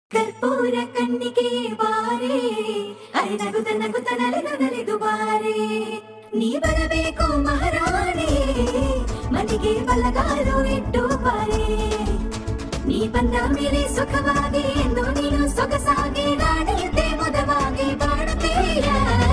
ಕರ್ಪೂರ ಕಣ್ಣಿಗೆ ಬಾರೆ ಅರೆ ನಗುತ್ತ ನಗುತ್ತ ನಲಿದು ನಲಿದು ಬಾರೆ ನೀ ಬರಬೇಕು ಮಹಾರಾಣಿ ಮನೆಗೆ ಬಲಗಾಲು ಇಟ್ಟು ಬಾರೆ ನೀ ಬಂದ ಮೇಲೆ ಸುಖವಾಗಿ ಎಂದು ನೀನು ಸೊಗಸಾಗಿ ನಾಡಿಯುತ್ತೆ ಮುದವಾಗಿ ಬಾಳುತ್ತೀಯ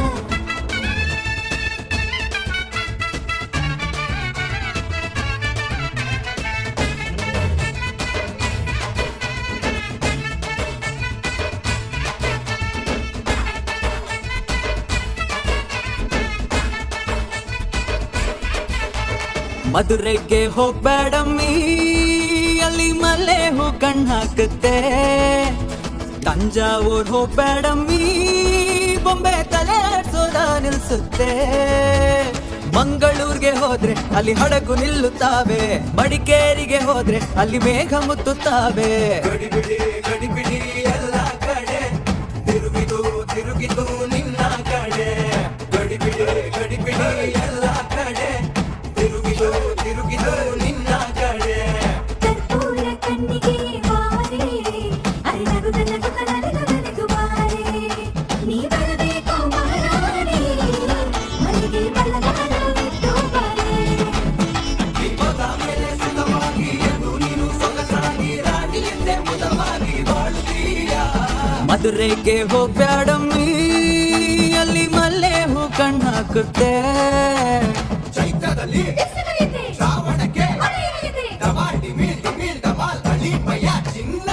ಮಧುರೆಗೆ ಹೋಗ್ಬೇಡಮ್ಮಿ ಅಲ್ಲಿ ಮಲ್ಲೆ ಹೂ ಕಣ್ ಹಾಕುತ್ತೆ ತಂಜಾವೂರ್ ಹೋಗ್ಬೇಡಮ್ಮಿ ಬೊಂಬೆ ತಲೆ ಆಡ್ಸೋದ ನಿಲ್ಸುತ್ತೆ ಮಂಗಳೂರ್ಗೆ ಹೋದ್ರೆ ಅಲ್ಲಿ ಹಡಗು ನಿಲ್ಲುತ್ತಾವೆ ಮಡಿಕೇರಿಗೆ ಹೋದ್ರೆ ಅಲ್ಲಿ ಮೇಘ ಮುತ್ತುತ್ತಾವೆ ಗಡಿಬಿಡಿ ಗಡಿಬಿಡಿ ಎಲ್ಲ ಕಡೆ ತಿರುಗಿದು ತಿರುಗಿದು ನಿನ್ನ ಕಡೆ ಗಡಿಬಿಡಿ ಗಡಿಬಿಡಿ ಎಲ್ಲ ಕಡೆ ತಿರುಗಿದು ತಿರುಗಿದು ನಿನ್ನ ಕಡೆ ಕರ್ಪೂರ ಕಣ್ಣಿಗೆ ಬಾರೆ ಅರೆ ನಗುತ್ತ ನಗುತ್ತ ನಲಿದು ನಲಿದು ಬಾರೆ ನೀ ಬರಬೇಕು ಮಹಾರಾಣಿ ಮನೆಗೆ ಬಲಗಾಲು ಇಟ್ಟು ಬಾರೆ ದೀಪದ ಮೇಲೆ ಸುಖವಾಗಿ ಎಂದು ನೀನು ಸೊಗಸಾಗಿ ರಾಣಿಯಂತೆ ಮುದವಾಗಿ ಬಾಳುತ್ತೀಯ ಮಧುರೆಗೆ ಹೋಗ್ಬೇಡಮ್ಮಿ ಅಲ್ಲಿ ಮಲ್ಲೆ ಹೂ ಕಣ್ ಹಾಕುತ್ತೆ ಚೈತ್ರದಲ್ಲಿ ಬಿಸಿಲಿದೆ, ಶ್ರಾವಣಕ್ಕೆ ಮಳೆಯಿದೆ. ಡಮಾಡಿ ಮೀಳ್ ಮೀಳ್ ಡಮಾಲ್ ಅಲಿಮಯ ಚಿನ್ನ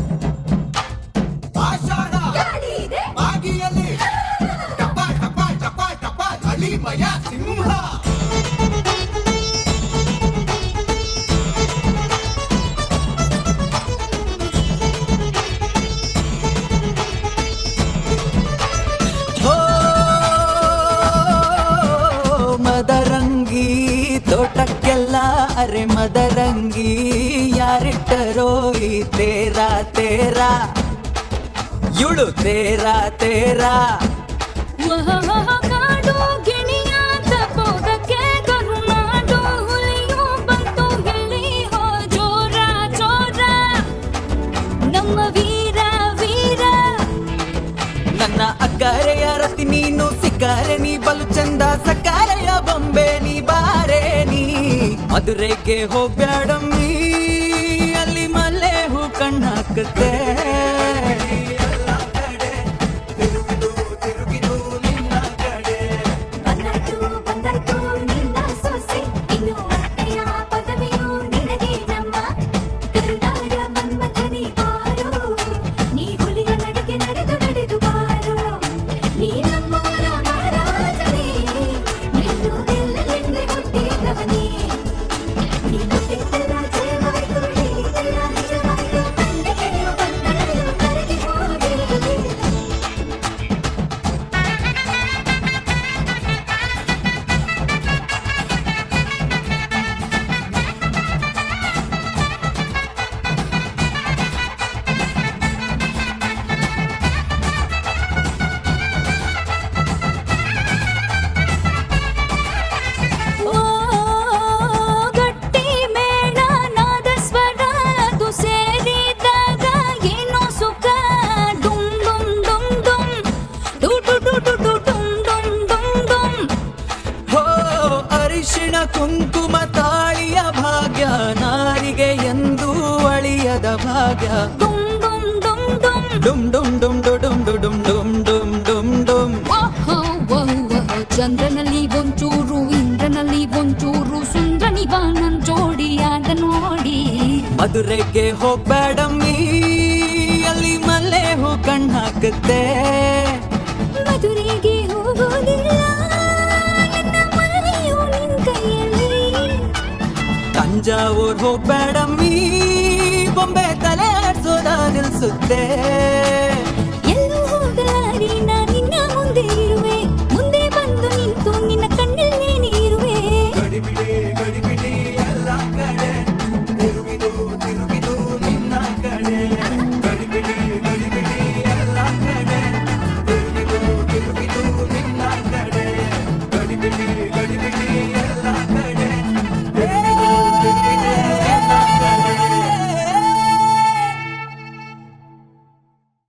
ಆಷಾಢ ಗಾಳಿ ಇದೆ ಮಾಗಿಯಲ್ಲಿ ಟಪಾಲ್ ಟಪಾಲ್ ಟಪಾಲ್ ಟಪಾಲ್ ಅಲಿಮಯ ಸಿಂಹ ಹೋ ಮದರಂಗಿ ತೋಟಕ್ಕೆಲ್ಲ ಅರೆ ಮದರಂಗಿ ಯಾರಿಟ್ಟರೋ ಈ ತೇರ ತೇರ ಇಳು ತೇರ ತೇರ ಕಾಡು ಗಿಣಿಯ ತಪ್ಪೋದಕ್ಕೆ ಕರುನಾಡು ಹುಲಿಯು ಬಂತು ಇಲ್ಲಿ ಹೋ ಜೋರ ಜೋರ ನಮ್ಮ ವೀರ ವೀರ ನನ್ನ ಅಕ್ಕರೆಯ ರತಿ ನೀನು ಸಿಕ್ಕರೆ ನೀ ಬಲು ಚಂದ ಸಕ್ಕರೆಯ ಬೊಂಬೆ ನೀ ಬಾರೆ ನೀ ಮಧುರೆಗೆ ಹೋಗ್ಬೇಡಮ್ಮಿ ಅಲ್ಲಿ ಮಲ್ಲೆ ಹೂ ಕಣ್ಣು ಹಾಕುತ್ತೆ ಬಂದಾಯ್ತು ಬಂದಾಯ್ತು ನಿನ್ನ ಸೊಸೆ ಇನ್ನು ಅತ್ತೆಯ ಪದವಿಯು ನಿನಗೆ ನಮ್ಮ ಕರುನಾಡ ಮನ್ಮಥನಿ ಬಾರು ನೀ ಹುಲಿಯ ನಡಿಗೆ ನಡೆದು ನಡೆದು ಬಾರು ನೀ ನಮ್ಮೂರ ಮಹಾರಾಜನೇ ನಿಲ್ಲುವುದಿಲ್ಲ ಎಂದೇ ಹುಟ್ಟಿದವನೇ ನೀ ಹುಟ್ಟಿದ ರಾಜ್ಯವಾಯ್ತು ಹೇಳಿದ ರಾಜ್ಯವಾಯ್ತು ತಂದೆಗೆಯು ಬಂದಳು ಕರಗಿ ಹೋಗಿ ಓ ಗಟ್ಟಿ ಮೇಳ ನಾದ ಸ್ವರ ಅದು ಸೇರಿದಾಗ ಏನೋ ಸುಖ ಡುಮ್ ಡುಮ್ ಡುಮ್ ಡುಮ್ ಡು ಡು ಡು ಡು ಡು ಡುಮ್ ಡುಮ್ ಡುಮ್ ಡುಮ್ ಹೋ ಅರಿಶಿಣ ಕುಂಕುಮ ತಾಳಿಯ ಭಾಗ್ಯ ನಾರಿಗೆ ಎಂದು ಅಳಿಯದ ಭಾಗ್ಯ ಡುಮ್ ಡುಮ್ ಡುಮ್ ಡುಮ್ ಡುಮ್ ಡುಮ್ ಡುಮ್ ಡು ಡುಮ್ ಡು ಡುಮ್ ಡುಮ್ ಡುಮ್ ಡುಮ್ ಡುಮ್ ಓಹೋ ಓಹೋ ಚಂದ್ರನಲ್ಲಿ ಒಂಚೂರು ಇಂದ್ರನಲ್ಲಿ ಒಂಚೂರು ಸುಂದ್ರನಿವ ನನ್ ಜೋಡಿಯಾದ ನೋಡಿ ಮಧುರೆಗೆ ಹೋಗ್ಬೇಡಮ್ಮಿ ಅಲ್ಲಿ ಮಲ್ಲೆ ಹೂ ಕಣ್ ಹಾಕುತ್ತೆ ಮಧುರೆಗೆ ಹೋಗೋದಿಲ್ಲ ನನ್ನ ಮನೆಯು ನಿನ್ ಕೈಯಲ್ಲಿ ತಂಜಾವೂರ್ ಹೋಗ್ಬೇಡಮ್ಮಿ ಬೊಂಬೆ ತಲೆ ಆಡ್ಸೋದ ನಿಲ್ಸುತ್ತೆ